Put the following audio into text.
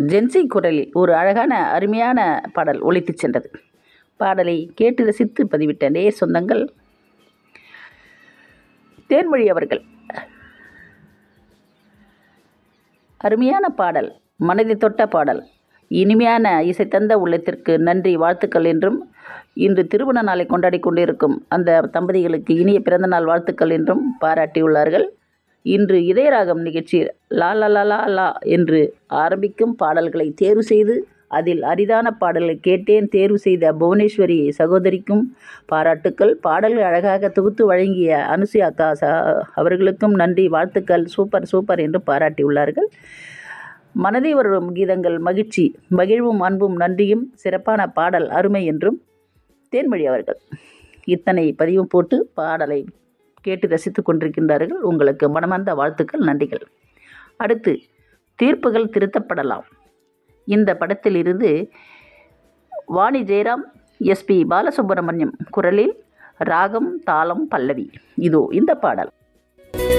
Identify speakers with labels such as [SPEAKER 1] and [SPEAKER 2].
[SPEAKER 1] gen Z குரலில் ஒரு அழகான அருமையான பாடல் ஒலித்துச் சென்றது பாடலை கேட்டு ரசித்து பதிவிட்ட நேய சொந்தங்கள் தேன்மொழி அவர்கள் அருமையான பாடல் மனதை தொட்ட பாடல் இனிமையான இசை தந்த உள்ளத்திற்கு நன்றி வாழ்த்துக்கள் என்றும் இன்று திருமண நாளை கொண்டாடி கொண்டிருக்கும் அந்த தம்பதிகளுக்கு இனிய பிறந்தநாள் வாழ்த்துக்கள் என்றும் பாராட்டியுள்ளார்கள் இன்று இதயராகம் நிகழ்ச்சி லா லா லா லா லா என்று ஆரம்பிக்கும் பாடல்களை தேர்வு செய்து அதில் அரிதான பாடலை கேட்டேன் தேர்வு செய்த புவனேஸ்வரி சகோதரிக்கும் பாராட்டுக்கள் பாடல்கள் அழகாக தொகுத்து வழங்கிய அனுசுயா அக்கா ச அவர்களுக்கும் நன்றி வாழ்த்துக்கள் சூப்பர் சூப்பர் என்று பாராட்டியுள்ளார்கள் மனதை வரும் கீதங்கள் மகிழ்ச்சி மகிழ்வும் அன்பும் நன்றியும் சிறப்பான பாடல் அருமை என்றும் தேன்மொழி அவர்கள் இத்தனை பதிவும் போட்டு பாடலை கேட்டு ரசித்து கொண்டிருக்கின்றார்கள் உங்களுக்கு மனமார்ந்த வாழ்த்துக்கள் நன்றிகள் அடுத்து தீர்ப்புகள் திருத்தப்படலாம் இந்த படத்திலிருந்து வாணி ஜெயராம் எஸ்பி பாலசுப்ரமணியம் குரலில் ராகம் தாளம் பல்லவி இதோ இந்த பாடல்